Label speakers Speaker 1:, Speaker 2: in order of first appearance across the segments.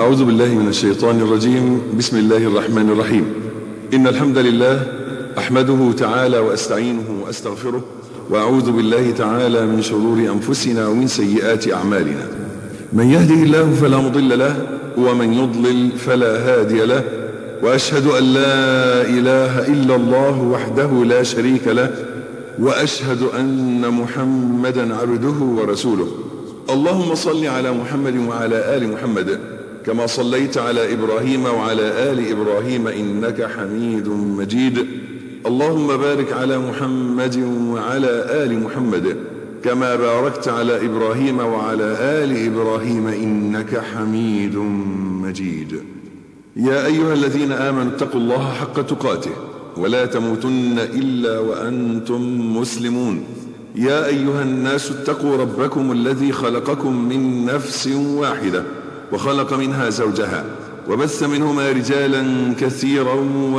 Speaker 1: أعوذ بالله من الشيطان الرجيم بسم الله الرحمن الرحيم إن الحمد لله أحمده تعالى وأستعينه وأستغفره وأعوذ بالله تعالى من شرور أنفسنا ومن سيئات أعمالنا من يهده الله فلا مضل له ومن يضلل فلا هادي له وأشهد أن لا إله إلا الله وحده لا شريك له وأشهد أن محمدا عبده ورسوله اللهم صل على محمد وعلى آل محمد كما صليت على إبراهيم وعلى آل إبراهيم إنك حميد مجيد اللهم بارك على محمد وعلى آل محمد كما باركت على إبراهيم وعلى آل إبراهيم إنك حميد مجيد يا أيها الذين آمنوا اتقوا الله حق تقاته ولا تموتن إلا وأنتم مسلمون يا أيها الناس اتقوا ربكم الذي خلقكم من نفس واحدة وخلق منها زوجها وبث منهما رجالا كثيرا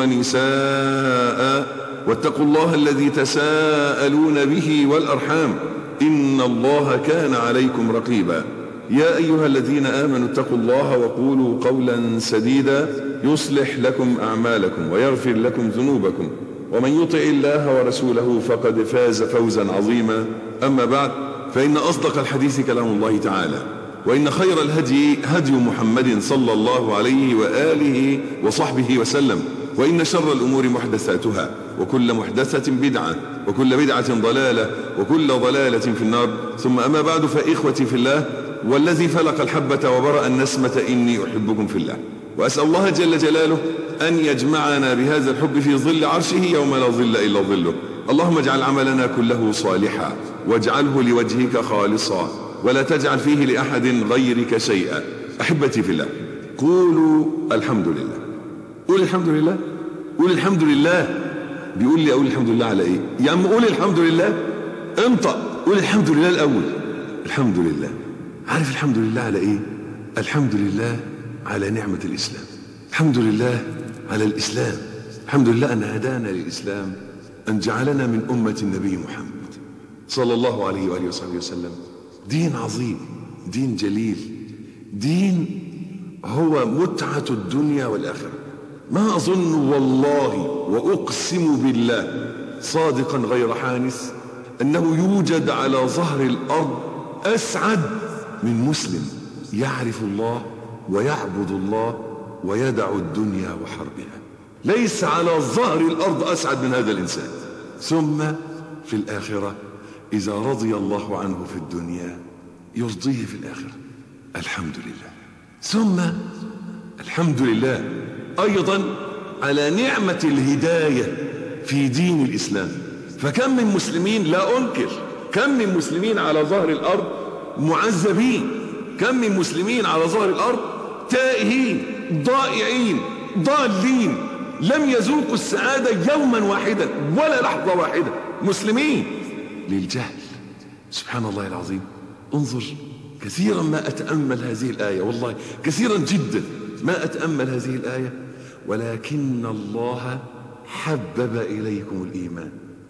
Speaker 1: ونساء واتقوا الله الذي تساءلون به والأرحام إن الله كان عليكم رقيبا يا أيها الذين آمنوا اتقوا الله وقولوا قولا سديدا يصلح لكم أعمالكم ويغفر لكم ذنوبكم ومن يطع الله ورسوله فقد فاز فوزا عظيما أما بعد فإن أصدق الحديث كلام الله تعالى وإن خير الهدي هدي محمد صلى الله عليه وآله وصحبه وسلم وإن شر الأمور محدثاتها وكل محدثة بدعة وكل بدعة ضلالة وكل ضلالة في النار ثم أما بعد فإخوتي في الله والذي فلق الحبة وبرأ النسمة إني أحبكم في الله وأسأل الله جل جلاله أن يجمعنا بهذا الحب في ظل عرشه يوم لا ظل إلا ظله اللهم اجعل عملنا كله صالحا واجعله لوجهك خالصا ولا تجعل فيه لأحد غيرك شيئا أحبتي في الله قولوا الحمد لله قول الحمد لله قول الحمد لله بيقول لي أقول الحمد لله على إيه يا عم قول الحمد لله انطق قول الحمد لله الأول الحمد لله عارف الحمد لله على إيه الحمد لله على نعمة الإسلام الحمد لله على الإسلام الحمد لله أن هدانا للإسلام أن جعلنا من أمة النبي محمد صلى الله عليه وآله وصحبه وسلم دين عظيم دين جليل دين هو متعة الدنيا والآخرة ما أظن والله وأقسم بالله صادقا غير حانس أنه يوجد على ظهر الأرض أسعد من مسلم يعرف الله ويعبد الله ويدع الدنيا وحربها ليس على ظهر الأرض أسعد من هذا الإنسان ثم في الآخرة إذا رضي الله عنه في الدنيا يرضيه في الآخرة الحمد لله ثم الحمد لله أيضا على نعمة الهداية في دين الإسلام فكم من مسلمين لا أنكر كم من مسلمين على ظهر الأرض معذبين كم من مسلمين على ظهر الأرض تائهين ضائعين ضالين لم يذوقوا السعادة يوما واحدا ولا لحظة واحدة مسلمين للجهل سبحان الله العظيم انظر كثيرا ما أتأمل هذه الآية والله كثيرا جدا ما أتأمل هذه الآية ولكن الله حبب إليكم الإيمان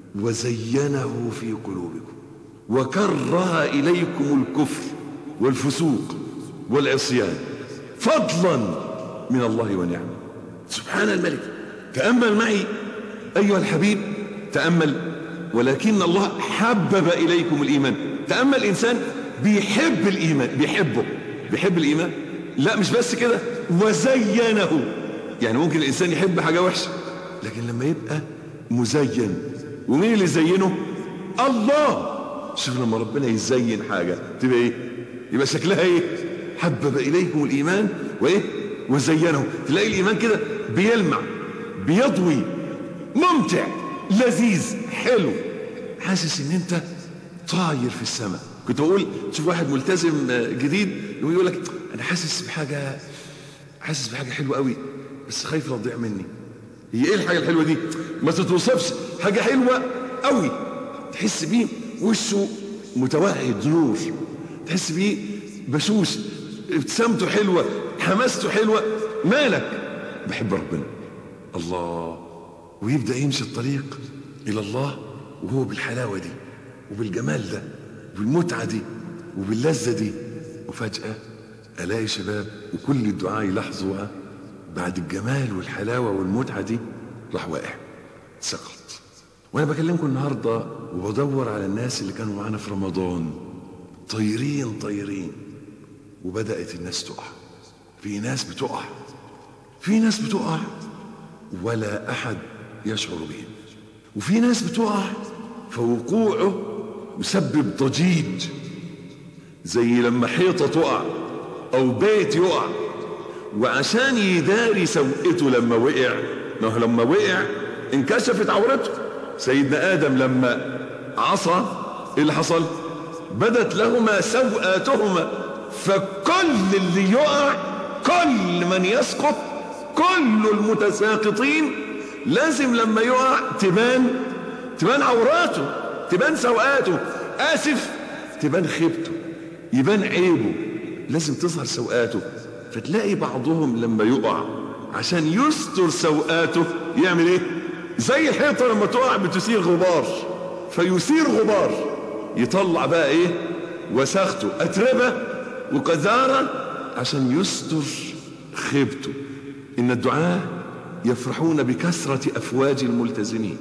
Speaker 1: وزينه في قلوبكم وكره إليكم الكفر والفسوق والعصيان فضلا من الله ونعمه سبحان الملك تأمل معي أيها الحبيب تأمل ولكن الله حبب إليكم الإيمان تأمل إنسان بيحب الإيمان بيحبه بيحب الإيمان لا مش بس كده وزينه يعني ممكن الإنسان يحب حاجة وحشة لكن لما يبقى مزين ومين اللي زينه الله شوف لما ربنا يزين حاجة تبقى ايه يبقى شكلها ايه حبب إليكم الإيمان وايه وزينه تلاقي الإيمان كده بيلمع بيضوي ممتع لذيذ حلو حاسس ان انت طاير في السماء كنت بقول تشوف واحد ملتزم جديد يقول لك انا حاسس بحاجه حاسس بحاجه حلوه قوي بس خايف لا تضيع مني هي ايه الحاجه الحلوه دي ما تتوصفش حاجه حلوه قوي تحس بيه وشه متوهج نور تحس بيه بشوش ابتسامته حلوه حماسته حلوه مالك بحب ربنا الله ويبدا يمشي الطريق الى الله وهو بالحلاوه دي وبالجمال ده وبالمتعه دي وباللذه دي وفجاه الاقي شباب وكل الدعاء يلاحظوها بعد الجمال والحلاوه والمتعه دي راح واقع سقط وانا بكلمكم النهارده وبدور على الناس اللي كانوا معانا في رمضان طايرين طايرين وبدات الناس تقع في ناس بتقع في ناس بتقع ولا احد يشعر بهم وفي ناس بتقع فوقوعه يسبب ضجيج زي لما حيطه تقع او بيت يقع وعشان يداري سوءته لما وقع ما لما وقع انكشفت عورته سيدنا ادم لما عصى ايه اللي حصل بدت لهما سوءاتهما فكل اللي يقع كل من يسقط كل المتساقطين لازم لما يقع تبان تبان عوراته تبان سوءاته اسف تبان خيبته يبان عيبه لازم تظهر سوءاته فتلاقي بعضهم لما يقع عشان يستر سوءاته يعمل ايه زي الحيطة لما تقع بتثير غبار فيثير غبار يطلع بقى ايه وساخته اتربة وقذارة عشان يستر خيبته ان الدعاء يفرحون بكثرة افواج الملتزمين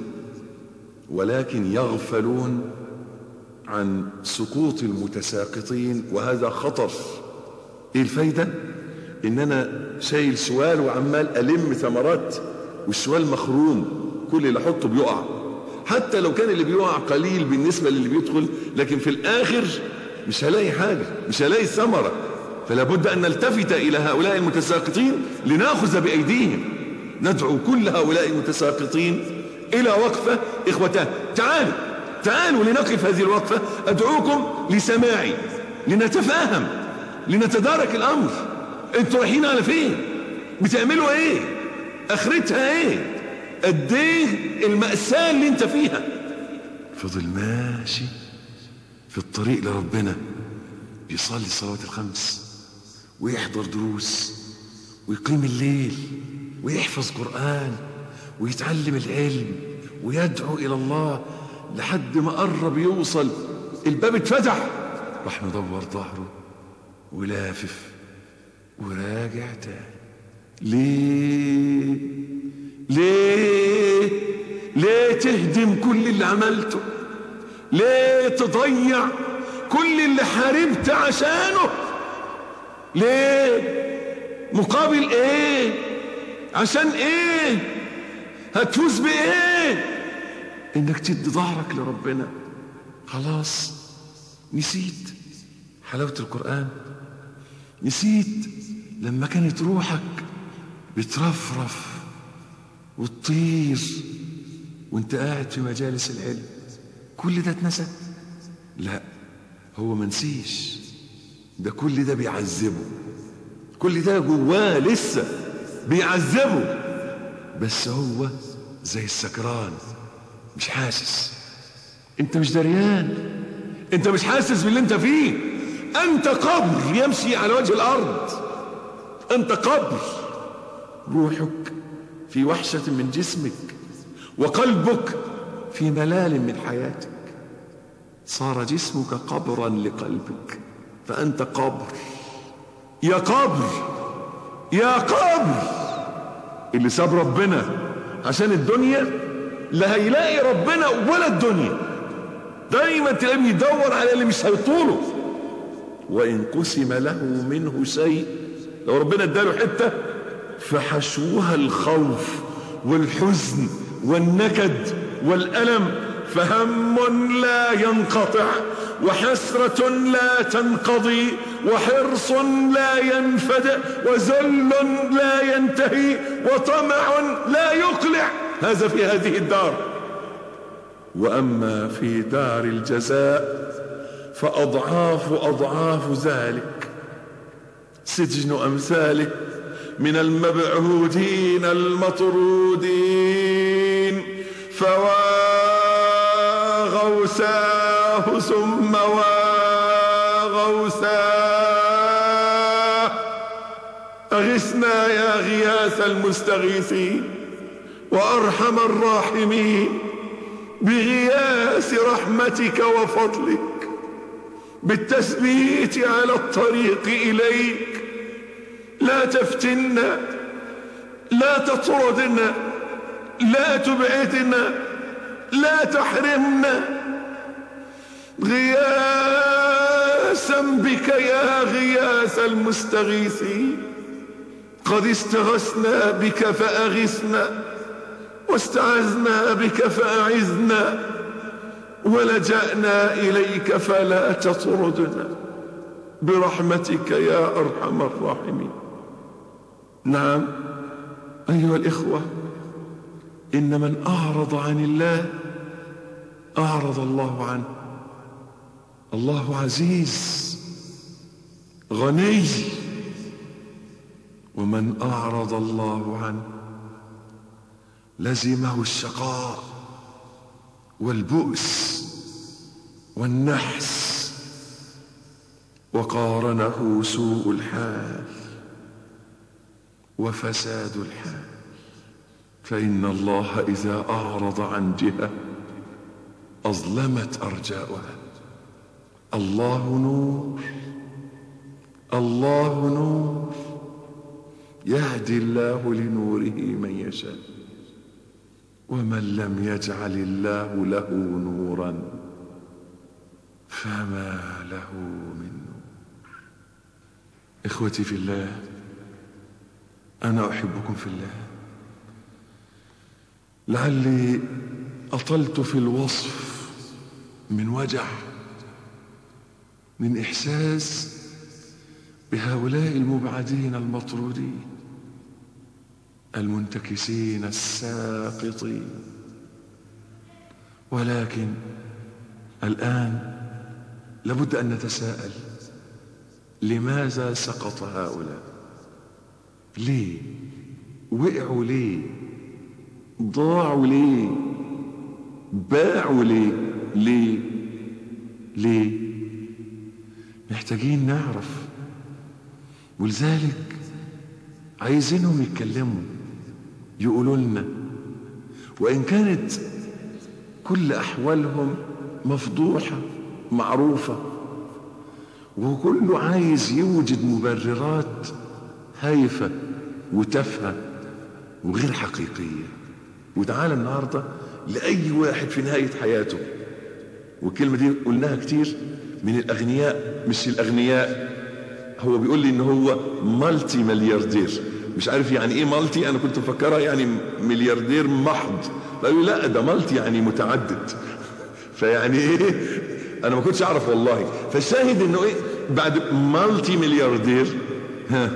Speaker 1: ولكن يغفلون عن سقوط المتساقطين وهذا خطر ايه الفايدة ان انا شايل سوال وعمال الم ثمرات والسوال مخروم كل اللي احطه بيقع حتى لو كان اللي بيقع قليل بالنسبة للي بيدخل لكن في الاخر مش هلاقي حاجة مش هلاقي ثمرة فلا بد ان نلتفت الى هؤلاء المتساقطين لناخذ بايديهم ندعو كل هؤلاء المتساقطين الى وقفة اخوتان تعالوا تعالوا لنقف هذه الوقفة ادعوكم لسماعي لنتفاهم لنتدارك الامر انتوا رايحين على فين بتعملوا ايه اخرتها ايه قد ايه المأساة اللي انت فيها فضل ماشي في الطريق لربنا بيصلي الصلوات الخمس ويحضر دروس ويقيم الليل ويحفظ قرآن ويتعلم العلم ويدعو إلى الله لحد ما قرب يوصل الباب اتفتح راح مدور ظهره ولافف وراجع تاني ليه ليه ليه تهدم كل اللي عملته ليه تضيع كل اللي حاربت عشانه ليه مقابل ايه عشان ايه هتفوز بايه انك تدي ظهرك لربنا خلاص نسيت حلاوة القرآن نسيت لما كانت روحك بترفرف وتطير وانت قاعد في مجالس العلم كل ده اتنسى لا هو منسيش ده كل ده بيعذبه كل ده جواه لسه بيعذبه بس هو زي السكران مش حاسس انت مش دريان انت مش حاسس باللي انت فيه انت قبر يمشي على وجه الارض انت قبر روحك في وحشة من جسمك وقلبك في ملال من حياتك صار جسمك قبرا لقلبك فأنت قبر يا قبر يا قبر اللي ساب ربنا عشان الدنيا لا هيلاقي ربنا ولا الدنيا دايما تلاقيه بيدور على اللي مش هيطوله وإن قسم له منه شيء لو ربنا اداله حتة فحشوها الخوف والحزن والنكد والألم فهم لا ينقطع وحسرة لا تنقضي وحرص لا ينفد وذل لا ينتهي وطمع لا يقلع هذا في هذه الدار وأما في دار الجزاء فأضعاف أضعاف ذلك سجن أمثاله من المبعوثين المطرودين فوا غوساه ثم وغوساه أغثنا يا غياث المستغيثين وأرحم الراحمين بغياث رحمتك وفضلك بالتثبيت على الطريق إليك لا تفتنا لا تطردنا لا تبعدنا لا تحرمنا غياثا بك يا غياث المستغيثين قد استغثنا بك فأغثنا واستعذنا بك فأعذنا ولجأنا إليك فلا تطردنا برحمتك يا أرحم الراحمين نعم أيها الإخوة إن من أعرض عن الله أعرض الله عنه الله عزيز غني ومن أعرض الله عنه لزمه الشقاء والبؤس والنحس وقارنه سوء الحال وفساد الحال فإن الله إذا أعرض عن جهة أظلمت أرجاؤها الله نور الله نور يهدي الله لنوره من يشاء ومن لم يجعل الله له نورا فما له من نور اخوتي في الله انا احبكم في الله لعلي اطلت في الوصف من وجع من احساس بهؤلاء المبعدين المطرودين المنتكسين الساقطين ولكن الآن لابد أن نتساءل لماذا سقط هؤلاء ليه وقعوا ليه ضاعوا ليه باعوا ليه ليه ليه محتاجين نعرف ولذلك عايزينهم يتكلموا يقولوا لنا وإن كانت كل أحوالهم مفضوحة معروفة وكله عايز يوجد مبررات هايفة وتافهة وغير حقيقية وتعال النهاردة لأي واحد في نهاية حياته والكلمة دي قلناها كتير من الأغنياء مش الأغنياء هو بيقول لي إن هو مالتي ملياردير مش عارف يعني ايه مالتي انا كنت مفكرها يعني ملياردير محض قالوا لا ده مالتي يعني متعدد فيعني ايه انا ما كنتش اعرف والله فالشاهد انه ايه بعد مالتي ملياردير ها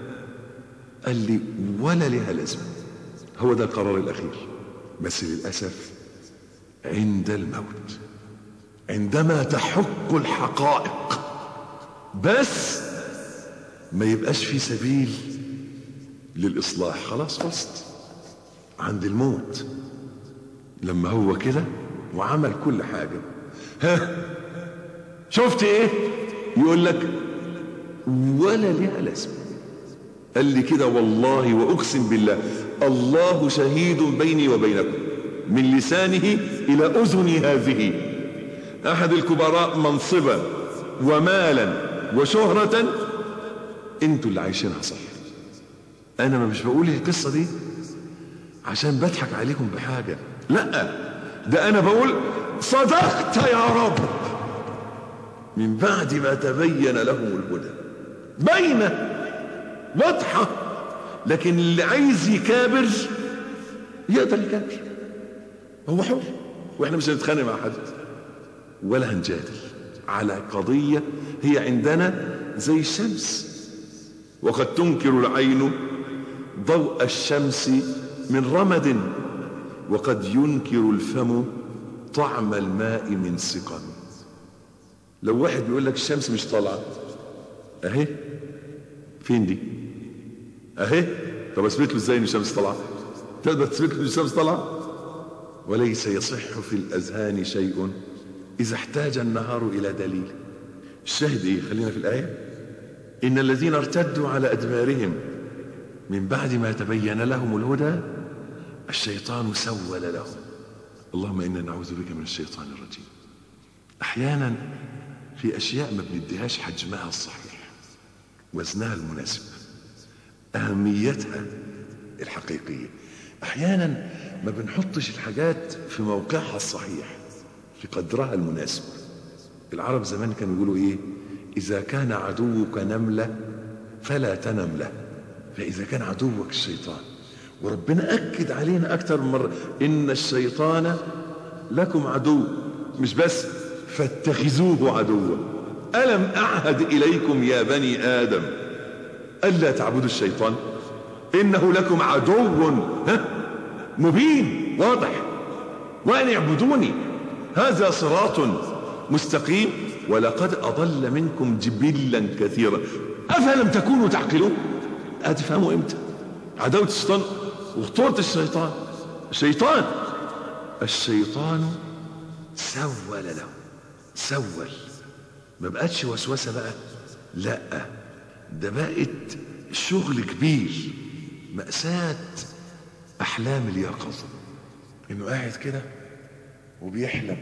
Speaker 1: قال لي ولا لها لازمه هو ده القرار الاخير بس للاسف عند الموت عندما تحق الحقائق بس ما يبقاش في سبيل للإصلاح خلاص خلصت عند الموت لما هو كده وعمل كل حاجة ها شفت ايه يقول لك ولا لها لازمة قال لي كده والله وأقسم بالله الله شهيد بيني وبينكم من لسانه إلى أذني هذه أحد الكبراء منصبا ومالا وشهرة انتوا اللي عايشينها صح انا ما مش بقول القصه دي عشان بضحك عليكم بحاجه لا ده انا بقول صدقت يا رب من بعد ما تبين لهم الهدى باينه واضحه لكن اللي عايز يكابر يقدر يكابر هو حر واحنا مش هنتخانق مع حد ولا هنجادل على قضيه هي عندنا زي الشمس وقد تنكر العين ضوء الشمس من رمد وقد ينكر الفم طعم الماء من سقم لو واحد بيقول لك الشمس مش طالعه اهي فين دي اهي طب اثبت له ازاي ان الشمس طالعه تقدر تثبت له ان الشمس طالعه وليس يصح في الاذهان شيء اذا احتاج النهار الى دليل الشاهد ايه خلينا في الايه ان الذين ارتدوا على ادبارهم من بعد ما تبين لهم الهدى الشيطان سول لهم اللهم انا نعوذ بك من الشيطان الرجيم احيانا في اشياء ما بنديهاش حجمها الصحيح وزنها المناسب اهميتها الحقيقيه احيانا ما بنحطش الحاجات في موقعها الصحيح في قدرها المناسب العرب زمان كانوا يقولوا ايه اذا كان عدوك نمله فلا تنم له فاذا كان عدوك الشيطان وربنا اكد علينا اكثر من مره ان الشيطان لكم عدو مش بس فاتخذوه عدوا الم اعهد اليكم يا بني ادم الا تعبدوا الشيطان انه لكم عدو ها مبين واضح وان اعبدوني هذا صراط مستقيم ولقد اضل منكم جبلا كثيرا افلم تكونوا تعقلون هتفهموا امتى عداوه الشيطان وخطوره الشيطان الشيطان الشيطان سول له سول ما بقتش وسوسه بقى لا ده بقت شغل كبير مأساة أحلام اليقظة إنه قاعد كده وبيحلم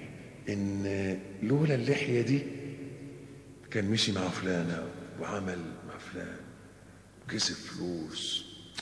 Speaker 1: إن لولا اللحية دي كان مشي مع فلانة وعمل مع فلان وكسب فلوس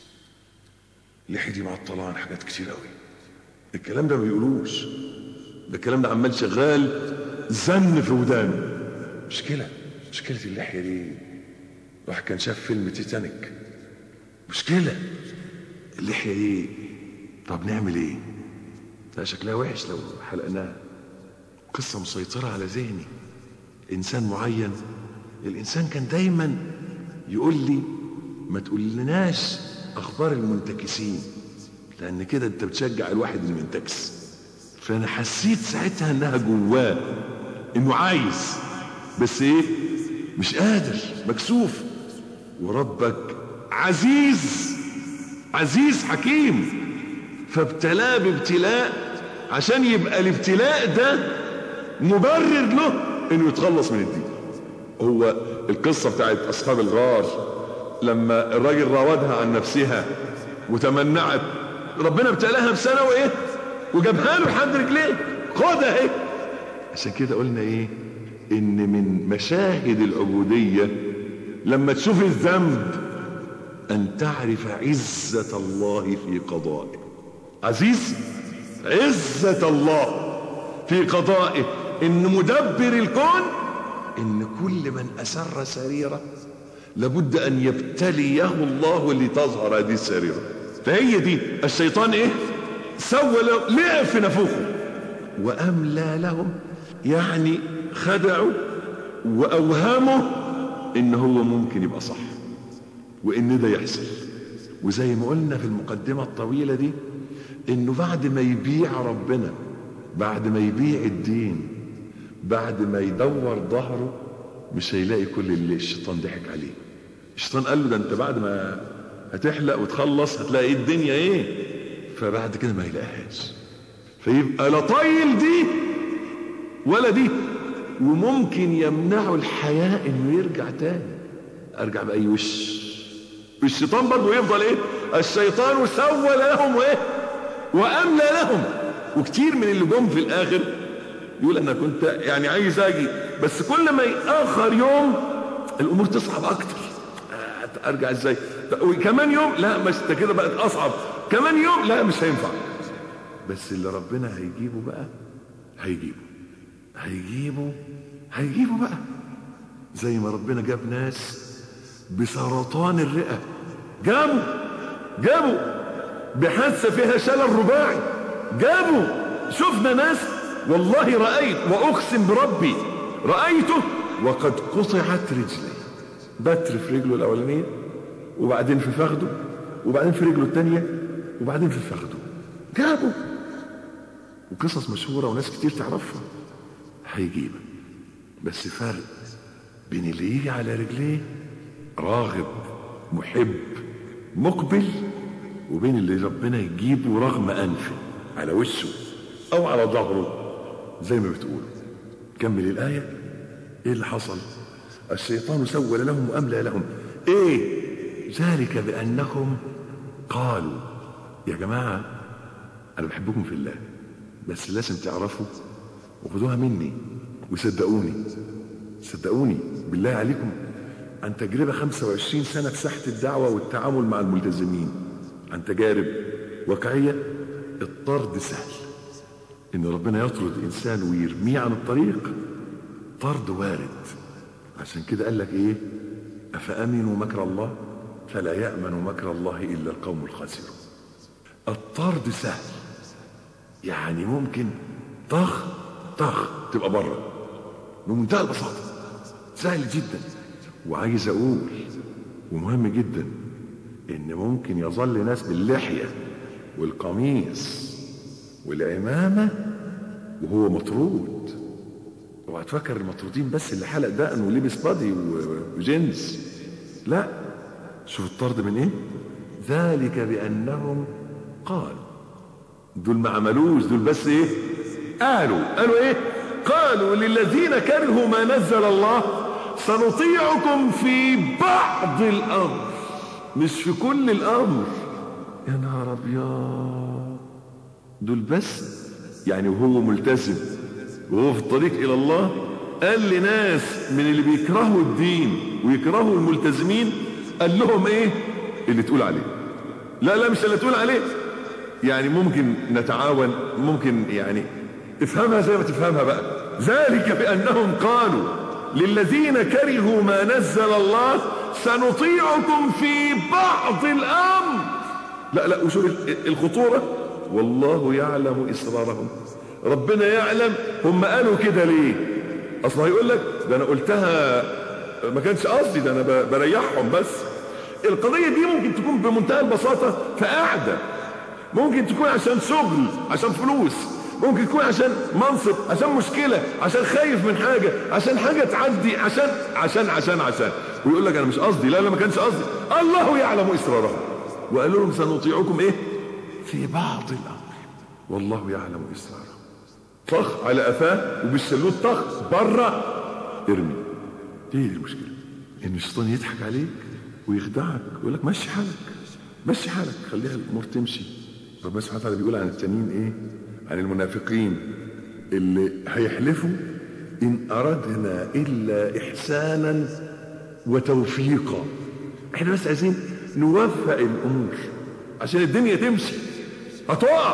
Speaker 1: اللحية دي معطلة عن حاجات كتير قوي الكلام ده ما بيقولوش ده الكلام ده عمال شغال زن في ودانه مشكلة مشكلة اللحية دي واحد كان شاف فيلم تيتانيك مشكلة اللحية دي طب نعمل ايه ده شكلها وحش لو حلقناها قصة مسيطرة على ذهني انسان معين الانسان كان دايما يقول لي ما تقولناش اخبار المنتكسين لان كده انت بتشجع الواحد المنتكس فانا حسيت ساعتها انها جواه انه عايز بس ايه مش قادر مكسوف وربك عزيز عزيز حكيم فابتلاه بابتلاء عشان يبقى الابتلاء ده مبرر له انه يتخلص من الدين هو القصة بتاعت اصحاب الغار لما الراجل راودها عن نفسها وتمنعت ربنا ابتلاها بسنة وايه وجابها له لحد رجليه خدها اهي عشان كده قلنا ايه ان من مشاهد العبودية لما تشوف الذنب ان تعرف عزة الله في قضائه عزيز عزة الله في قضائه ان مدبر الكون ان كل من اسر سريرة لابد ان يبتليه الله لتظهر هذه السريرة فهي دي الشيطان ايه سوى لعب في نفوخه واملى لهم يعني خدعوا واوهموا ان هو ممكن يبقى صح وان ده يحصل وزي ما قلنا في المقدمة الطويلة دي انه بعد ما يبيع ربنا بعد ما يبيع الدين بعد ما يدور ظهره مش هيلاقي كل اللي الشيطان ضحك عليه الشيطان قال له ده انت بعد ما هتحلق وتخلص هتلاقي الدنيا ايه فبعد كده ما يلاقيهاش فيبقى لا طايل دي ولا دي وممكن يمنعوا الحياة انه يرجع تاني ارجع باي وش الشيطان برضه يفضل ايه الشيطان سول لهم وايه واملى لهم وكتير من اللي جم في الاخر يقول انا كنت يعني عايز اجي بس كل ما ياخر يوم الامور تصعب اكتر ارجع ازاي وكمان يوم لا مش ده كده بقت اصعب كمان يوم لا مش هينفع بس اللي ربنا هيجيبه بقى هيجيبه هيجيبه هيجيبه بقى زي ما ربنا جاب ناس بسرطان الرئة جابوا جابوا بحادثة فيها شلل رباعي جابوا شفنا ناس والله رأيت وأقسم بربي رأيته وقد قطعت رجلي بتر في رجله الأولانية وبعدين في فخده وبعدين في رجله الثانية وبعدين في فخده جابوا وقصص مشهورة وناس كتير تعرفها هيجيبك بس فرق بين اللي يجي على رجليه راغب محب مقبل وبين اللي ربنا يجيبه رغم انفه على وشه او على ظهره زي ما بتقول كمل الايه ايه اللي حصل الشيطان سول لهم واملى لهم ايه ذلك بانهم قالوا يا جماعه انا بحبكم في الله بس لازم تعرفوا وخدوها مني وصدقوني صدقوني بالله عليكم عن تجربة 25 سنة في ساحة الدعوة والتعامل مع الملتزمين عن تجارب واقعية الطرد سهل إن ربنا يطرد إنسان ويرميه عن الطريق طرد وارد عشان كده قال لك إيه أفأمنوا مكر الله فلا يأمن مكر الله إلا القوم الخاسرون الطرد سهل يعني ممكن طخ طخ تبقى بره بمنتهى البساطة سهل جدا وعايز أقول ومهم جدا إن ممكن يظل ناس باللحية والقميص والعمامة وهو مطرود اوعى تفكر المطرودين بس اللي حلق دقن ولبس بادي وجينز لا شوف الطرد من ايه ذلك بانهم قالوا دول ما عملوش دول بس ايه قالوا قالوا ايه قالوا للذين كرهوا ما نزل الله سنطيعكم في بعض الامر مش في كل الامر يا نهار ابيض دول بس يعني وهو ملتزم وهو في الطريق الى الله قال لناس من اللي بيكرهوا الدين ويكرهوا الملتزمين قال لهم ايه اللي تقول عليه لا لا مش اللي تقول عليه يعني ممكن نتعاون ممكن يعني افهمها زي ما تفهمها بقى ذلك بانهم قالوا للذين كرهوا ما نزل الله سنطيعكم في بعض الامر لا لا وشوف الخطوره والله يعلم اسرارهم ربنا يعلم هم قالوا كده ليه اصل هيقول لك ده انا قلتها ما كانش قصدي ده انا بريحهم بس القضيه دي ممكن تكون بمنتهى البساطه في قعده ممكن تكون عشان شغل عشان فلوس ممكن تكون عشان منصب عشان مشكلة عشان خايف من حاجة عشان حاجة تعدي عشان عشان عشان عشان ويقول لك انا مش قصدي لا لا ما كانش قصدي الله يعلم اسرارهم وقالوا لهم سنطيعكم ايه في بعض الامر والله يعلم اسرارهم طخ على قفاه وبالشلوت طخ بره ارمي ايه المشكلة ان الشيطان يضحك عليك ويخدعك ويقول لك مشي حالك مشي حالك خليها الامور تمشي ربنا سبحانه وتعالى بيقول عن التانيين ايه عن المنافقين اللي هيحلفوا ان اردنا الا احسانا وتوفيقا احنا بس عايزين نوفق الامور عشان الدنيا تمشي هتقع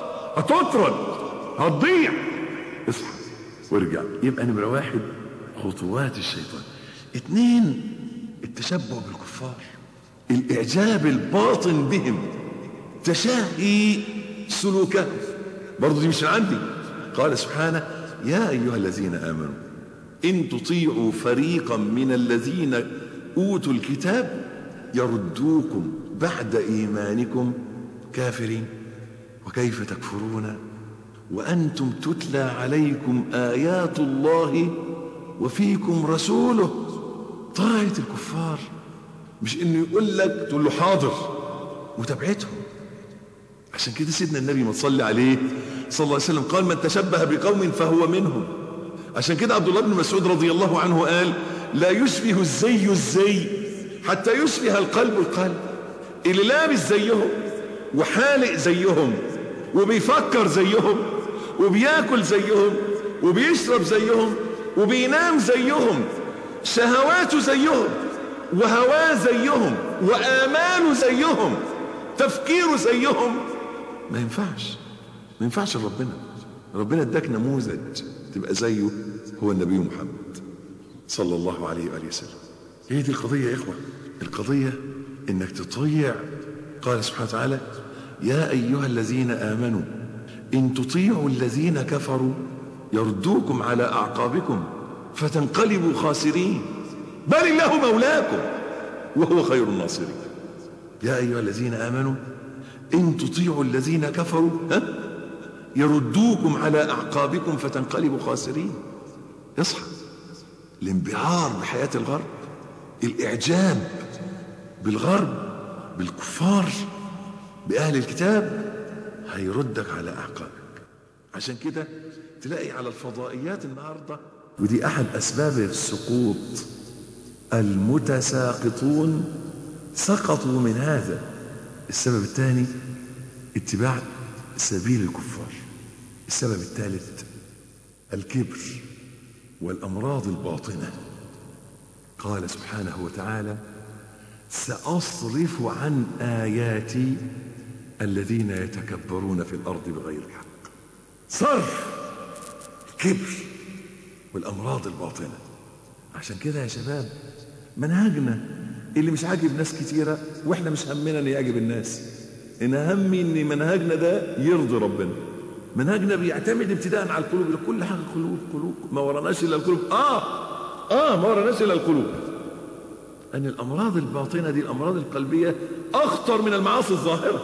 Speaker 1: هتطرد هتضيع اصحى وارجع يبقى نمرة واحد خطوات الشيطان اتنين التشبع بالكفار الاعجاب الباطن بهم تشاهي سلوكهم برضه دي مش من عندي قال سبحانه يا ايها الذين امنوا ان تطيعوا فريقا من الذين اوتوا الكتاب يردوكم بعد ايمانكم كافرين وكيف تكفرون وانتم تتلى عليكم ايات الله وفيكم رسوله طاعه الكفار مش انه يقول لك تقول له حاضر متابعتهم عشان كده سيدنا النبي ما تصلي عليه صلى الله عليه وسلم قال من تشبه بقوم فهو منهم عشان كده عبد الله بن مسعود رضي الله عنه قال لا يشبه الزي الزي حتى يشبه القلب القلب اللي لابس زيهم وحالق زيهم وبيفكر زيهم وبياكل زيهم وبيشرب زيهم وبينام زيهم شهواته زيهم وهواه زيهم وآماله زيهم تفكيره زيهم ما ينفعش ما ينفعش ربنا ربنا اداك نموذج تبقى زيه هو النبي محمد صلى الله عليه وآله وسلم هي دي القضية يا إخوة القضية إنك تطيع قال سبحانه وتعالى يا أيها الذين آمنوا إن تطيعوا الذين كفروا يردوكم على أعقابكم فتنقلبوا خاسرين بل الله مولاكم وهو خير الناصرين يا أيها الذين آمنوا إن تطيعوا الذين كفروا ها يردوكم على أعقابكم فتنقلبوا خاسرين اصحى الانبهار بحياة الغرب الإعجاب بالغرب بالكفار بأهل الكتاب هيردك على أعقابك عشان كده تلاقي على الفضائيات النهاردة ودي أحد أسباب السقوط المتساقطون سقطوا من هذا السبب الثاني اتباع سبيل الكفار السبب الثالث الكبر والأمراض الباطنة قال سبحانه وتعالى سأصرف عن آياتي الذين يتكبرون في الأرض بغير الحق صرف الكبر والأمراض الباطنة عشان كده يا شباب منهجنا اللي مش عاجب ناس كتيرة واحنا مش همنا ان يعجب الناس ان همي ان منهجنا ده يرضي ربنا منهجنا بيعتمد ابتداء على القلوب كل حاجة قلوب قلوب ما وراناش الا القلوب اه اه ما وراناش الا القلوب ان الامراض الباطنة دي الامراض القلبية اخطر من المعاصي الظاهرة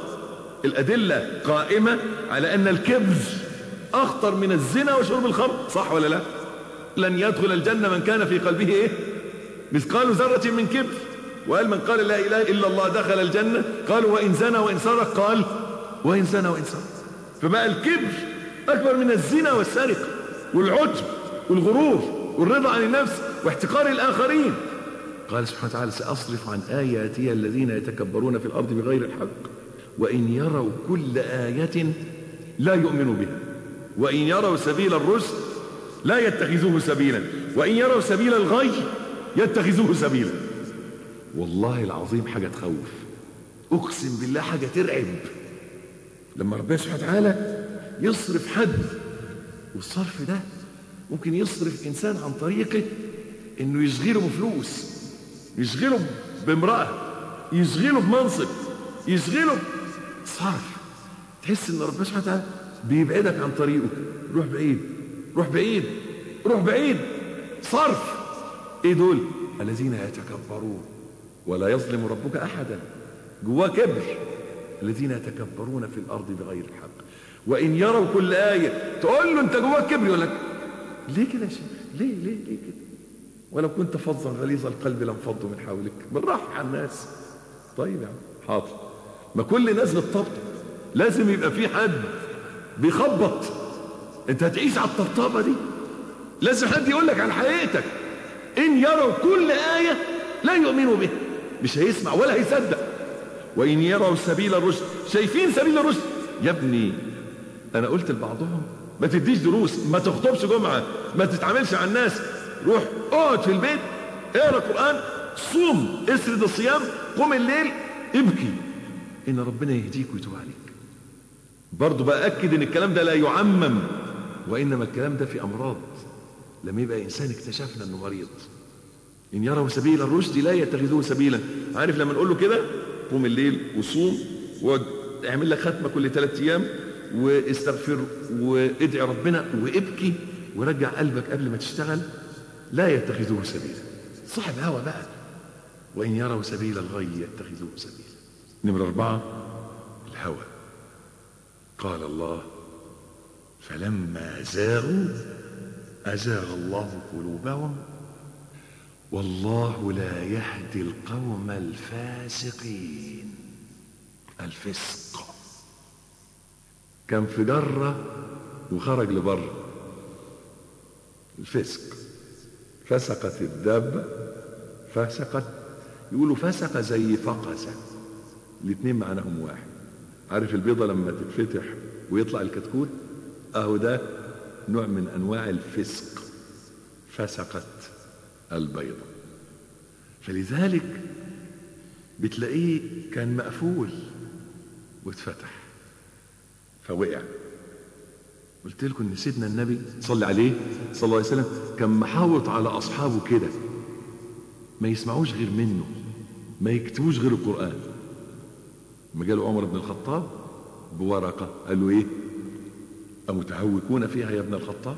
Speaker 1: الادلة قائمة على ان الكبر اخطر من الزنا وشرب الخمر صح ولا لا لن يدخل الجنة من كان في قلبه ايه مثقال ذرة من كبر وقال من قال لا إله إلا الله دخل الجنة قالوا وإن زنى وإن سرق قال وإن زنى وإن سرق فبقى الكبر أكبر من الزنا والسرقة والعجب والغرور والرضا عن النفس واحتقار الآخرين قال سبحانه وتعالى سأصرف عن آياتي الذين يتكبرون في الأرض بغير الحق وإن يروا كل آية لا يؤمنوا بها وإن يروا سبيل الرشد لا يتخذوه سبيلا وإن يروا سبيل الغي يتخذوه سبيلا والله العظيم حاجة تخوف أقسم بالله حاجة ترعب لما ربنا سبحانه وتعالى يصرف حد والصرف ده ممكن يصرف إنسان عن طريقه إنه يشغله بفلوس يشغله بامرأة يشغله بمنصب يشغله صرف تحس إن ربنا سبحانه وتعالى بيبعدك عن طريقه روح بعيد روح بعيد روح بعيد صرف ايه دول الذين يتكبرون ولا يظلم ربك احدا جواه كبر الذين يتكبرون في الارض بغير الحق وان يروا كل ايه تقول له انت جواك كبر يقول لك ليه كده يا شيخ ليه ليه ليه كده ولو كنت فظا غليظ القلب لانفضوا من حولك بالراحه على الناس طيب يا عم حاضر ما كل الناس بتطبطب لازم يبقى في حد بيخبط انت هتعيش على الطبطبه دي لازم حد يقول لك على حقيقتك ان يروا كل ايه لا يؤمنوا بها مش هيسمع ولا هيصدق وان يروا سبيل الرشد شايفين سبيل الرشد يا ابني انا قلت لبعضهم ما تديش دروس ما تخطبش جمعه ما تتعاملش مع الناس روح اقعد في البيت اقرا قران صوم اسرد الصيام قم الليل ابكي ان ربنا يهديك ويتوب عليك برضه بأكد ان الكلام ده لا يعمم وانما الكلام ده في امراض لما يبقى انسان اكتشفنا انه مريض ان يروا سبيل الرشد لا يتخذوه سبيلا عارف لما نقول له كده قوم الليل وصوم واعمل لك ختمه كل ثلاث ايام واستغفر وادعي ربنا وابكي ورجع قلبك قبل ما تشتغل لا يتخذوه سبيلا صاحب هوى بقى وان يروا سبيل الغي يتخذوه سبيلا نمرة أربعة الهوى قال الله فلما زاغوا أزاغ الله قلوبهم والله لا يهدي القوم الفاسقين الفسق كان في جرة وخرج لبره الفسق فسقت الدابة فسقت يقولوا فسق زي فقسة الاثنين معناهم واحد عارف البيضة لما تتفتح ويطلع الكتكوت اهو ده نوع من انواع الفسق فسقت البيضة فلذلك بتلاقيه كان مقفول واتفتح فوقع قلت لكم ان سيدنا النبي صلى عليه صلى الله عليه وسلم كان محاوط على اصحابه كده ما يسمعوش غير منه ما يكتبوش غير القران لما جاله عمر بن الخطاب بورقه قال له ايه أمتهوكون فيها يا ابن الخطاب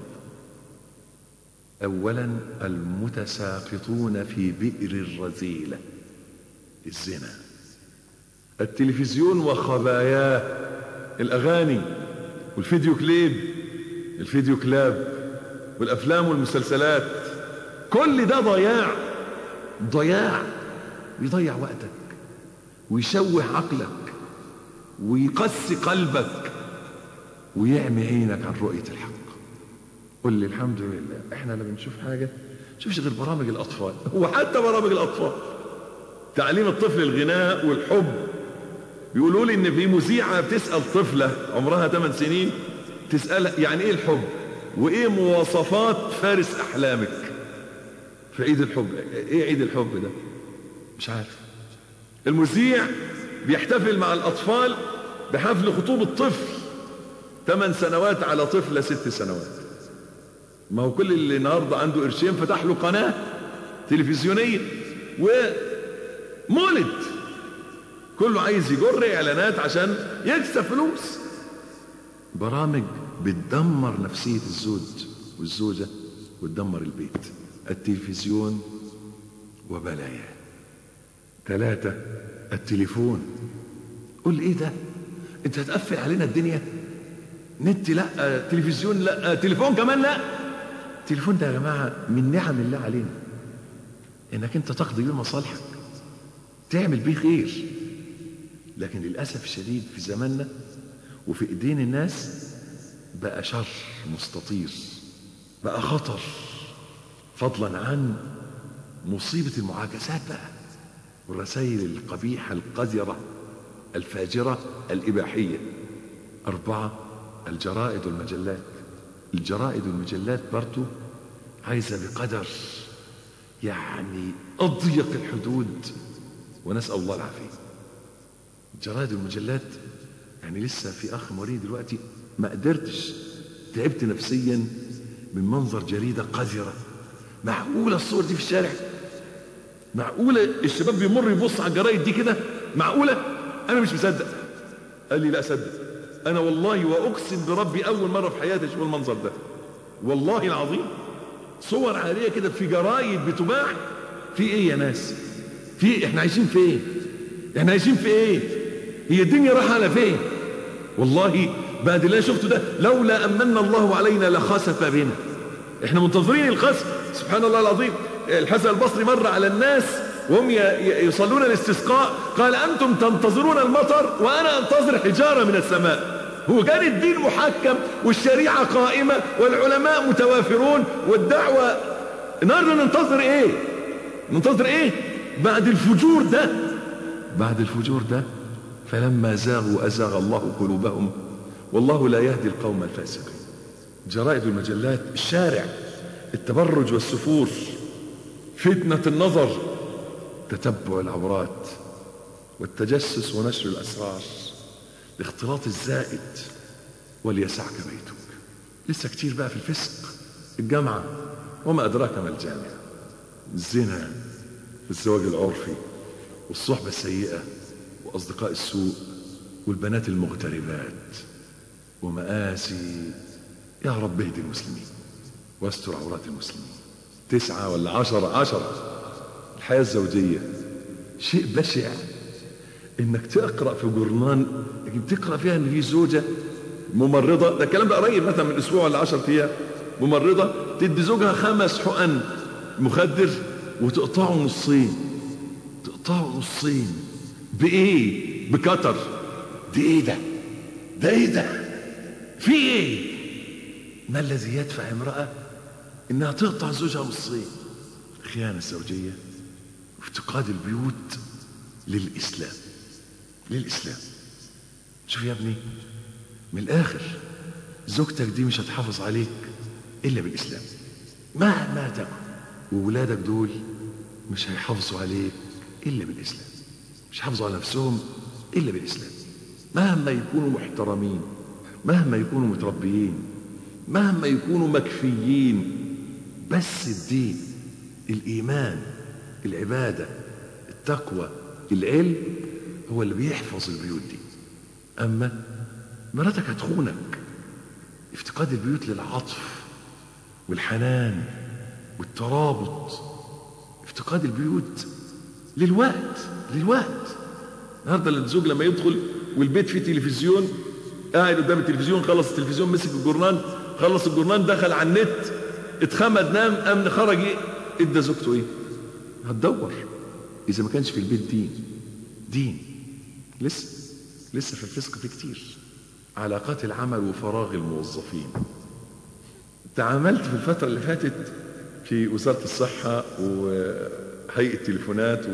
Speaker 1: أولا المتساقطون في بئر الرذيلة الزنا التلفزيون وخباياه الأغاني والفيديو كليب الفيديو كلاب والأفلام والمسلسلات كل ده ضياع ضياع ويضيع وقتك ويشوه عقلك ويقسي قلبك ويعمي عينك عن رؤية الحق قل لي الحمد لله احنا لما بنشوف حاجة شوفش غير برامج الأطفال وحتى برامج الأطفال تعليم الطفل الغناء والحب بيقولوا لي ان في مذيعة بتسأل طفلة عمرها 8 سنين تسألها يعني ايه الحب وايه مواصفات فارس احلامك في عيد الحب ايه عيد الحب ده مش عارف المذيع بيحتفل مع الاطفال بحفل خطوبة طفل ثمان سنوات على طفلة ست سنوات ما هو كل اللي النهارده عنده قرشين فتح له قناة تلفزيونية ومولد كله عايز يجر اعلانات عشان يكسب فلوس برامج بتدمر نفسية الزوج والزوجة وتدمر البيت التلفزيون وبلاياه ثلاثة التليفون قول ايه ده انت هتقفل علينا الدنيا نت لا تلفزيون لا تليفون كمان لا التليفون ده يا جماعة من نعم الله علينا انك انت تقضي بيه مصالحك تعمل بيه خير لكن للأسف الشديد في زماننا وفي ايدين الناس بقى شر مستطير بقى خطر فضلا عن مصيبة المعاكسات بقى والرسائل القبيحة القذرة الفاجرة الإباحية أربعة الجرائد والمجلات الجرائد والمجلات برضو عايزة بقدر يعني أضيق الحدود ونسأل الله العافية الجرائد والمجلات يعني لسه في أخ مريض دلوقتي ما قدرتش تعبت نفسيا من منظر جريدة قذرة معقولة الصور دي في الشارع معقولة الشباب بيمر يبص على الجرايد دي كده معقولة أنا مش مصدق قال لي لا أصدق أنا والله وأقسم بربي أول مرة في حياتي أشوف المنظر ده والله العظيم صور عارية كده في جرايد بتباع في إيه يا ناس في إحنا عايشين في إيه إحنا عايشين في إيه هي الدنيا رايحة على فين والله بعد اللي شفته ده لولا أمن الله علينا لخسف بنا احنا منتظرين الخسف سبحان الله العظيم الحسن البصري مر على الناس وهم يصلون الاستسقاء قال أنتم تنتظرون المطر وأنا أنتظر حجارة من السماء هو كان الدين محكم والشريعة قائمة والعلماء متوافرون والدعوة النهارده ننتظر ايه ننتظر ايه بعد الفجور ده بعد الفجور ده فلما زاغوا أزاغ الله قلوبهم والله لا يهدي القوم الفاسقين جرائد المجلات الشارع التبرج والسفور فتنة النظر تتبع العورات والتجسس ونشر الأسرار الاختلاط الزائد وليسعك بيتك لسه كتير بقى في الفسق الجامعة وما أدراك ما الجامعة الزنا الزواج العرفي والصحبة السيئة وأصدقاء السوء والبنات المغتربات ومآسي يا رب اهدي المسلمين واستر عورات المسلمين تسعة ولا عشرة عشرة الحياة الزوجية شيء بشع انك تقرأ في جورنان تقرأ فيها ان في زوجة ممرضة ده الكلام ده قريب مثلا من اسبوع ولا عشرة ايام ممرضة تدي زوجها خمس حقن مخدر وتقطعه نصين تقطعه نصين بايه بكتر دي ايه ده ده ايه ده في ايه ما الذي يدفع امرأة انها تقطع زوجها نصين الخيانة الزوجية وافتقاد البيوت للإسلام للإسلام شوف يا ابني من الآخر زوجتك دي مش هتحافظ عليك إلا بالإسلام مهما تكن وولادك دول مش هيحافظوا عليك إلا بالإسلام مش هيحافظوا على نفسهم إلا بالإسلام مهما يكونوا محترمين مهما يكونوا متربيين مهما يكونوا مكفيين بس الدين الإيمان العبادة التقوى العلم هو اللي بيحفظ البيوت دي أما مراتك هتخونك افتقاد البيوت للعطف والحنان والترابط افتقاد البيوت للوقت للوقت النهارده الزوج لما يدخل والبيت فيه تلفزيون قاعد قدام التلفزيون خلص التلفزيون مسك الجورنان خلص الجورنان دخل على النت اتخمد نام امن خرج ايه ادى زوجته ايه هتدور اذا ما كانش في البيت دين دين لسه لسه في الفسق في كتير علاقات العمل وفراغ الموظفين تعاملت في الفترة اللي فاتت في وزارة الصحة وهيئة التليفونات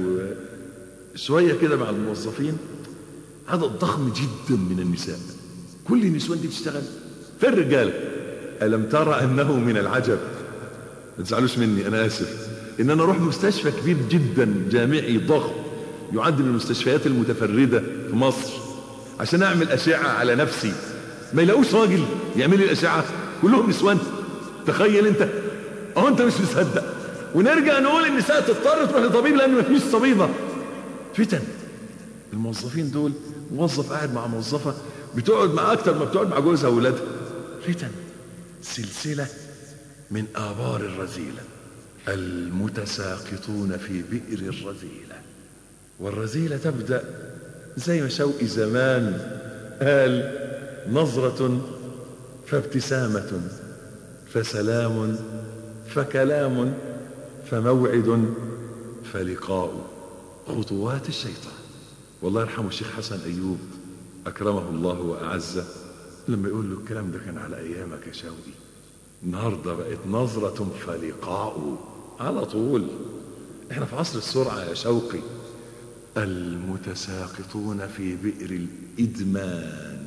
Speaker 1: وشوية كده مع الموظفين عدد ضخم جدا من النساء كل النسوان دي بتشتغل في الرجال ألم ترى أنه من العجب ما تزعلوش مني أنا آسف ان انا اروح مستشفى كبير جدا جامعي ضخم يعد من المستشفيات المتفردة في مصر عشان اعمل اشعة على نفسي ما يلاقوش راجل يعمل لي الاشعة كلهم نسوان تخيل انت اهو انت مش مصدق ونرجع نقول النساء تضطر تروح لطبيب لان مفيش طبيبة فتن الموظفين دول موظف قاعد مع موظفة بتقعد مع اكتر ما بتقعد مع جوزها واولادها فتن سلسلة من آبار الرذيلة المتساقطون في بئر الرذيلة والرذيلة تبدأ زي ما شوقي زمان قال نظرة فابتسامة فسلام فكلام فموعد فلقاء خطوات الشيطان والله يرحمه الشيخ حسن أيوب أكرمه الله وأعزه لما يقول له الكلام ده كان على أيامك يا شوقي النهاردة بقت نظرة فلقاء على طول احنا في عصر السرعة يا شوقي المتساقطون في بئر الإدمان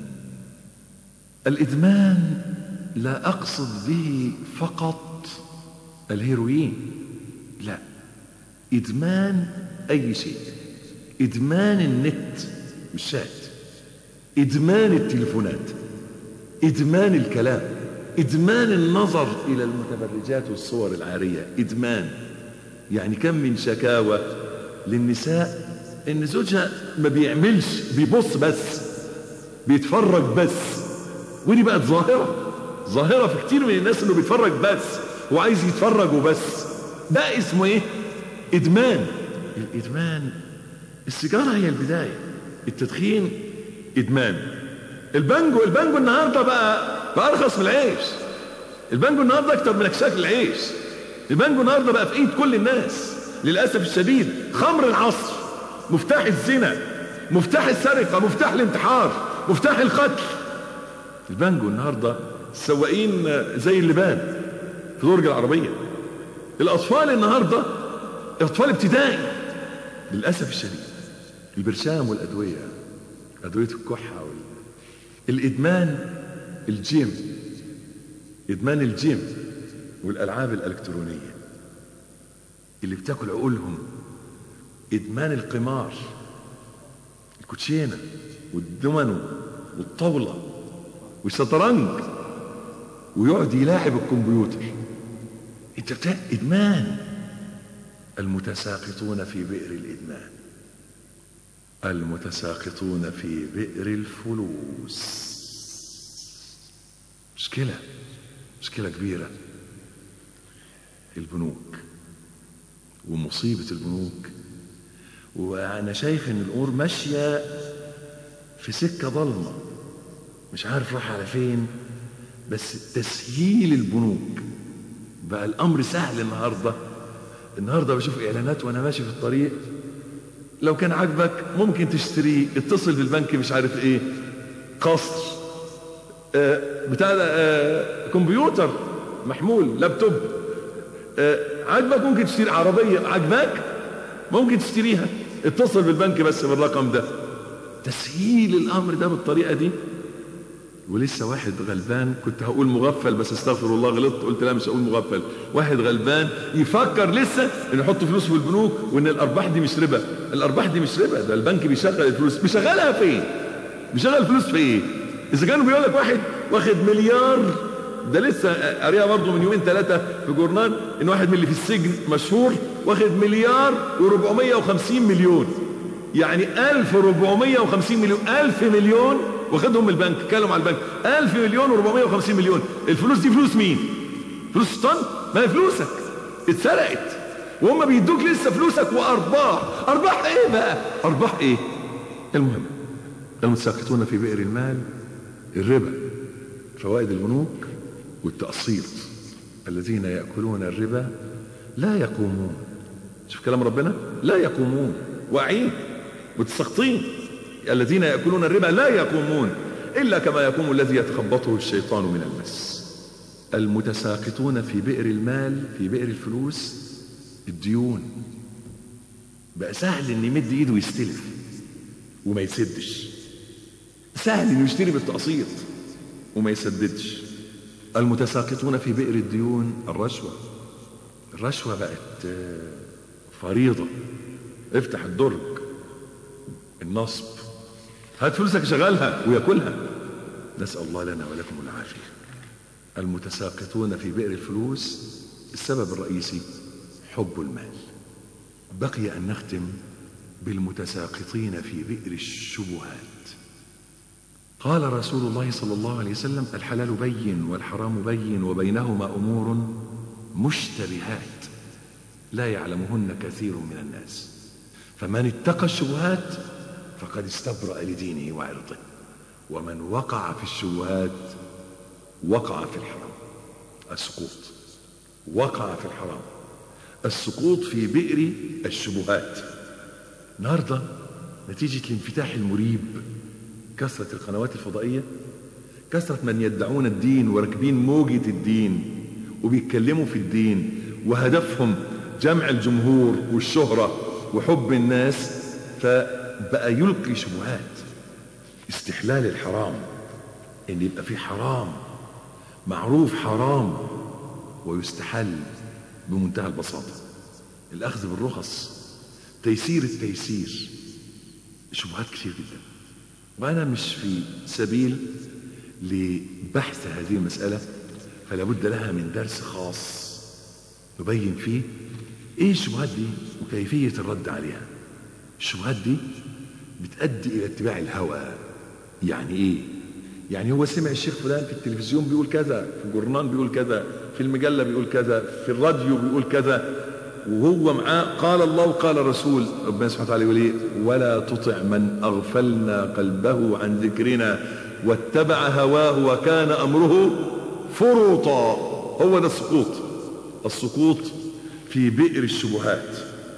Speaker 1: الإدمان لا أقصد به فقط الهيروين لا إدمان أي شيء إدمان النت مش شات إدمان التليفونات إدمان الكلام إدمان النظر إلى المتبرجات والصور العارية إدمان يعني كم من شكاوى للنساء إن زوجها ما بيعملش بيبص بس بيتفرج بس ودي بقت ظاهرة ظاهرة في كتير من الناس إنه بيتفرج بس وعايز يتفرج وبس ده اسمه إيه؟ إدمان الإدمان السيجارة هي البداية التدخين إدمان البانجو البانجو النهاردة بقى بقى أرخص من العيش البانجو النهاردة أكتر من أكشاك العيش البانجو النهاردة بقى في إيد كل الناس للأسف الشديد خمر العصر مفتاح الزنا مفتاح السرقة مفتاح الانتحار مفتاح القتل البانجو النهاردة السواقين زي اللبان في درج العربية الأطفال النهاردة أطفال ابتدائي للأسف الشديد البرشام والأدوية أدوية الكحة وال... الإدمان الجيم إدمان الجيم والألعاب الإلكترونية اللي بتاكل عقولهم إدمان القمار الكوتشينة والدومينو والطاولة والشطرنج ويقعد يلاعب الكمبيوتر انت بتاع إدمان المتساقطون في بئر الإدمان المتساقطون في بئر الفلوس مشكلة مشكلة كبيرة البنوك ومصيبة البنوك وأنا شايف إن الأمور ماشية في سكة ضلمة مش عارف راح على فين بس تسهيل البنوك بقى الأمر سهل النهاردة النهاردة بشوف إعلانات وأنا ماشي في الطريق لو كان عاجبك ممكن تشتريه اتصل بالبنك مش عارف ايه قصر آه بتاع آه كمبيوتر محمول لابتوب آه عاجبك ممكن تشتري عربية عاجبك ممكن تشتريها اتصل بالبنك بس بالرقم ده تسهيل الامر ده بالطريقة دي ولسه واحد غلبان كنت هقول مغفل بس استغفر الله غلطت قلت لا مش هقول مغفل واحد غلبان يفكر لسه ان يحط فلوس في البنوك وان الارباح دي مش ربا الارباح دي مش ربا ده البنك بيشغل الفلوس بيشغلها فين بيشغل الفلوس في ايه اذا كانوا بيقول لك واحد واخد مليار ده لسه قاريها برضه من يومين ثلاثه في جورنال ان واحد من اللي في السجن مشهور واخد مليار و450 مليون يعني 1450 مليون 1000 مليون واخدهم من البنك اتكلم على البنك 1000 مليون و450 مليون الفلوس دي فلوس مين فلوس الشيطان ما هي فلوسك اتسرقت وهم بيدوك لسه فلوسك وارباح ارباح ايه بقى ارباح ايه المهم المتساقطون في بئر المال الربا فوائد البنوك والتقسيط الذين ياكلون الربا لا يقومون شوف كلام ربنا لا يقومون واعين متساقطين الذين يأكلون الربا لا يقومون إلا كما يقوم الذي يتخبطه الشيطان من المس المتساقطون في بئر المال في بئر الفلوس الديون بقى سهل ان يمد ايده ويستلف وما يسدش سهل انه يشتري بالتقسيط وما يسددش المتساقطون في بئر الديون الرشوة الرشوة بقت فريضة افتح الدرج النصب هات فلوسك شغلها وياكلها نسأل الله لنا ولكم العافية المتساقطون في بئر الفلوس السبب الرئيسي حب المال بقي أن نختم بالمتساقطين في بئر الشبهات قال رسول الله صلى الله عليه وسلم الحلال بين والحرام بين وبينهما أمور مشتبهات لا يعلمهن كثير من الناس فمن اتقى الشبهات فقد استبرأ لدينه وعرضه ومن وقع في الشبهات وقع في الحرام السقوط وقع في الحرام السقوط في بئر الشبهات النهارده نتيجة الانفتاح المريب كثرة القنوات الفضائية كثرة من يدعون الدين وراكبين موجة الدين وبيتكلموا في الدين وهدفهم جمع الجمهور والشهرة وحب الناس فبقى يلقي شبهات استحلال الحرام ان يبقى في حرام معروف حرام ويستحل بمنتهى البساطة الأخذ بالرخص تيسير التيسير شبهات كتير جدا وأنا مش في سبيل لبحث هذه المسألة فلا بد لها من درس خاص نبين فيه ايه الشبهات دي وكيفية الرد عليها الشبهات دي بتؤدي الى اتباع الهوى يعني ايه يعني هو سمع الشيخ فلان في التلفزيون بيقول كذا في الجورنال بيقول كذا في المجلة بيقول كذا في الراديو بيقول كذا وهو معاه قال الله وقال الرسول ربنا سبحانه وتعالى يقول ايه ولا تطع من اغفلنا قلبه عن ذكرنا واتبع هواه وكان امره فرطا هو ده السقوط السقوط في بئر الشبهات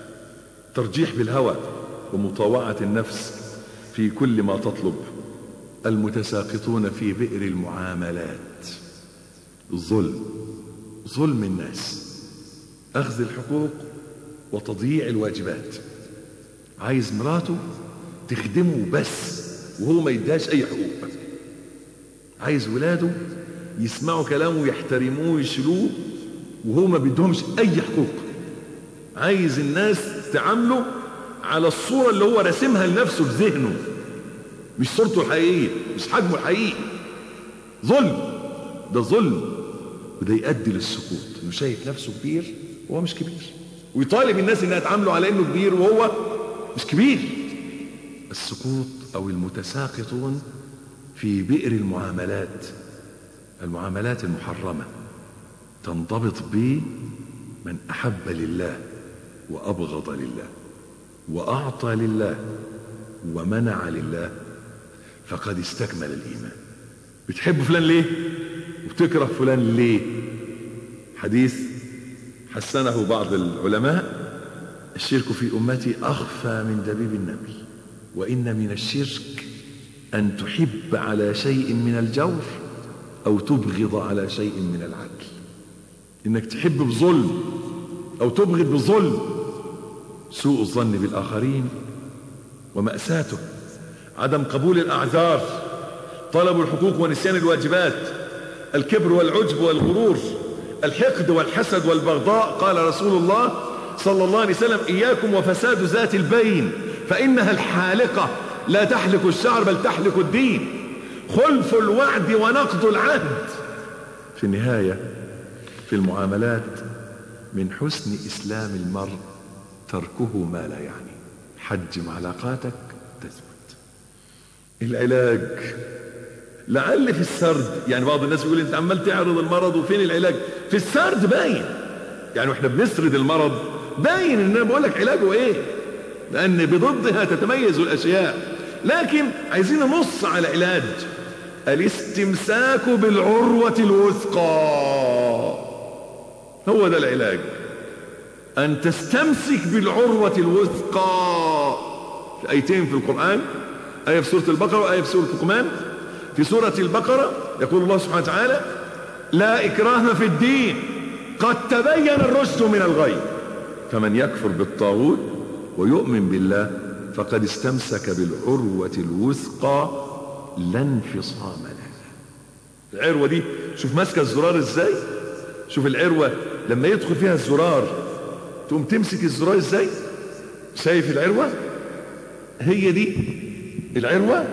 Speaker 1: ترجيح بالهوى ومطاوعة النفس في كل ما تطلب المتساقطون في بئر المعاملات الظلم ظلم الناس أخذ الحقوق وتضييع الواجبات عايز مراته تخدمه بس وهو ما يدهاش أي حقوق عايز ولاده يسمعوا كلامه ويحترموه ويشيلوه وهو ما بيدهمش أي حقوق عايز الناس تعامله على الصورة اللي هو راسمها لنفسه في ذهنه مش صورته الحقيقية مش حجمه الحقيقي ظلم ده ظلم وده يؤدي للسقوط انه شايف نفسه كبير وهو مش كبير ويطالب الناس انها تعامله على انه كبير وهو مش كبير السقوط او المتساقطون في بئر المعاملات المعاملات المحرمة تنضبط بمن أحب لله وأبغض لله وأعطى لله ومنع لله فقد استكمل الإيمان بتحب فلان ليه وبتكره فلان ليه حديث حسنه بعض العلماء الشرك في أمتي أخفى من دبيب النمل وإن من الشرك أن تحب على شيء من الجور أو تبغض على شيء من العدل إنك تحب بظلم أو تبغض بظلم سوء الظن بالآخرين ومأساته عدم قبول الأعذار طلب الحقوق ونسيان الواجبات الكبر والعجب والغرور الحقد والحسد والبغضاء قال رسول الله صلى الله عليه وسلم إياكم وفساد ذات البين فإنها الحالقة لا تحلق الشعر بل تحلق الدين خلف الوعد ونقض العهد في النهاية في المعاملات من حسن إسلام المرء تركه ما لا يعني حجم علاقاتك تثبت العلاج لعل في السرد يعني بعض الناس يقول انت عمال تعرض المرض وفين العلاج في السرد باين يعني واحنا بنسرد المرض باين ان انا بقول لك علاجه ايه لان بضدها تتميز الاشياء لكن عايزين نص على علاج الاستمساك بالعروة الوثقى هو ده العلاج ان تستمسك بالعروة الوثقى في ايتين في القرآن آية في سورة البقرة وآية في سورة لقمان في سورة البقرة يقول الله سبحانه وتعالى لا إكراه في الدين قد تبين الرشد من الغي فمن يكفر بالطاغوت ويؤمن بالله فقد استمسك بالعروة الوثقى لا انفصام لها العروة دي شوف ماسكة الزرار ازاي شوف العروة لما يدخل فيها الزرار تقوم تمسك الزرار ازاي شايف العروة هي دي العروة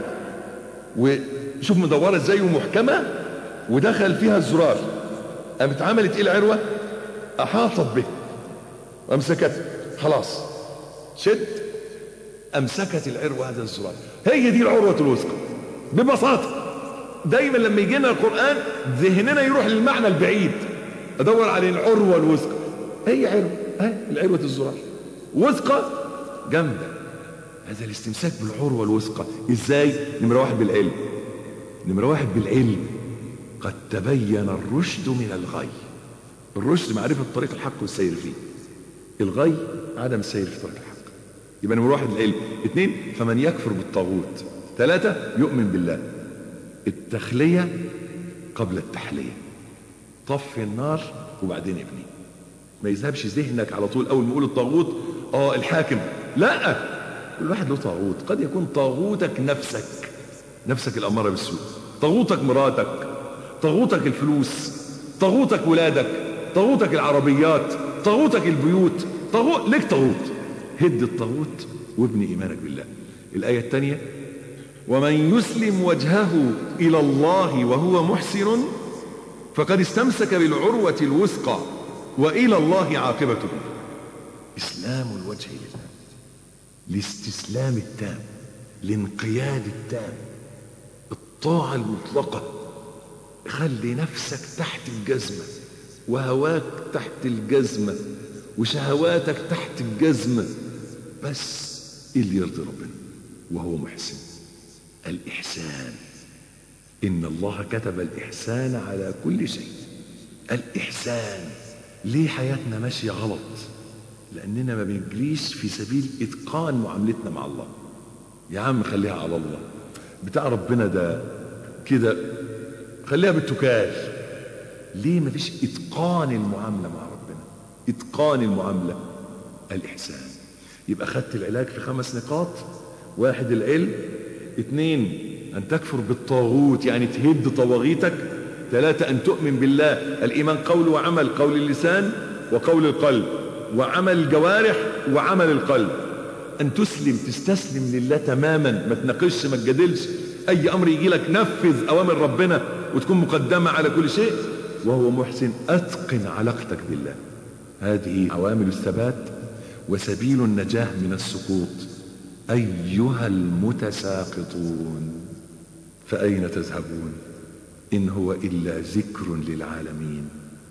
Speaker 1: وشوف مدورة ازاي ومحكمة ودخل فيها الزرار قامت عملت ايه العروة احاطت به وامسكته خلاص شد امسكت العروة هذا الزرار هي دي العروة الوثقى ببساطة دايما لما يجي لنا القرآن ذهننا يروح للمعنى البعيد ادور على العروة الوثقى هي عروة هي العروة الزرار وثقى جامدة هذا الاستمساك بالعروة الوثقى ازاي نمرة واحد بالعلم نمرة واحد بالعلم قد تبين الرشد من الغي الرشد معرفة طريق الحق والسير فيه الغي عدم السير في طريق الحق يبقى نمرة واحد العلم اثنين فمن يكفر بالطاغوت ثلاثة يؤمن بالله التخلية قبل التحلية طفي النار وبعدين ابني ما يذهبش ذهنك على طول اول ما يقول الطاغوت اه الحاكم لا كل واحد له طاغوت قد يكون طاغوتك نفسك نفسك الاماره بالسوء طاغوتك مراتك طاغوتك الفلوس طاغوتك ولادك طاغوتك العربيات طاغوتك البيوت طاغوت ليك طاغوت هد الطاغوت وابني ايمانك بالله الايه الثانيه ومن يسلم وجهه الى الله وهو محسن فقد استمسك بالعروه الوثقى والى الله عاقبته اسلام الوجه لله الاستسلام التام الانقياد التام الطاعه المطلقه خلي نفسك تحت الجزمه وهواك تحت الجزمه وشهواتك تحت الجزمه بس اللي يرضي ربنا وهو محسن الإحسان إن الله كتب الإحسان على كل شيء الإحسان ليه حياتنا ماشية غلط لأننا ما بنجريش في سبيل إتقان معاملتنا مع الله يا عم خليها على الله بتاع ربنا ده كده خليها بالتكال ليه ما فيش إتقان المعاملة مع ربنا إتقان المعاملة الإحسان يبقى خدت العلاج في خمس نقاط واحد العلم اثنين أن تكفر بالطاغوت يعني تهد طواغيتك ثلاثة أن تؤمن بالله الإيمان قول وعمل قول اللسان وقول القلب وعمل الجوارح وعمل القلب أن تسلم تستسلم لله تماما ما تناقشش ما تجادلش أي أمر يجي لك نفذ أوامر ربنا وتكون مقدمة على كل شيء وهو محسن أتقن علاقتك بالله هذه عوامل الثبات وسبيل النجاة من السقوط أيها المتساقطون فأين تذهبون إن هو إلا ذكر للعالمين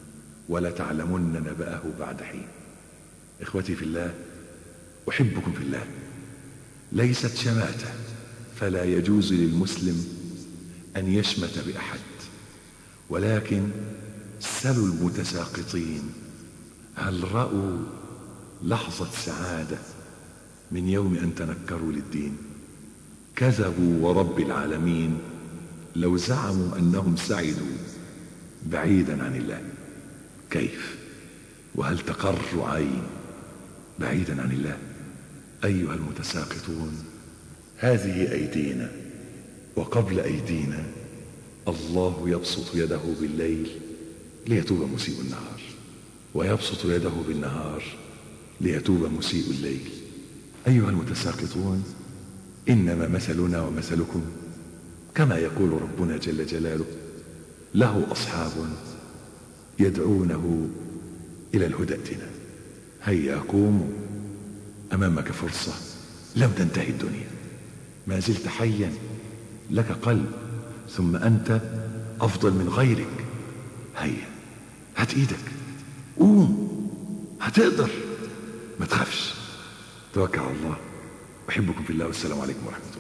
Speaker 1: ولتعلمن نبأه بعد حين إخوتي في الله أحبكم في الله ليست شماتة فلا يجوز للمسلم أن يشمت بأحد ولكن سلوا المتساقطين هل رأوا لحظة سعادة من يوم أن تنكروا للدين كذبوا ورب العالمين لو زعموا أنهم سعدوا بعيدا عن الله كيف وهل تقر عين بعيدا عن الله أيها المتساقطون هذه أيدينا وقبل أيدينا الله يبسط يده بالليل ليتوب مسيء النهار ويبسط يده بالنهار ليتوب مسيء الليل أيها المتساقطون إنما مثلنا ومثلكم كما يقول ربنا جل جلاله له أصحاب يدعونه إلى الهدى ائتنا هيا قوموا أمامك فرصة لم تنتهي الدنيا ما زلت حيا لك قلب ثم أنت أفضل من غيرك هيا هات إيدك قوم هتقدر ما تخافش توكل على الله أحبكم في الله والسلام عليكم ورحمة الله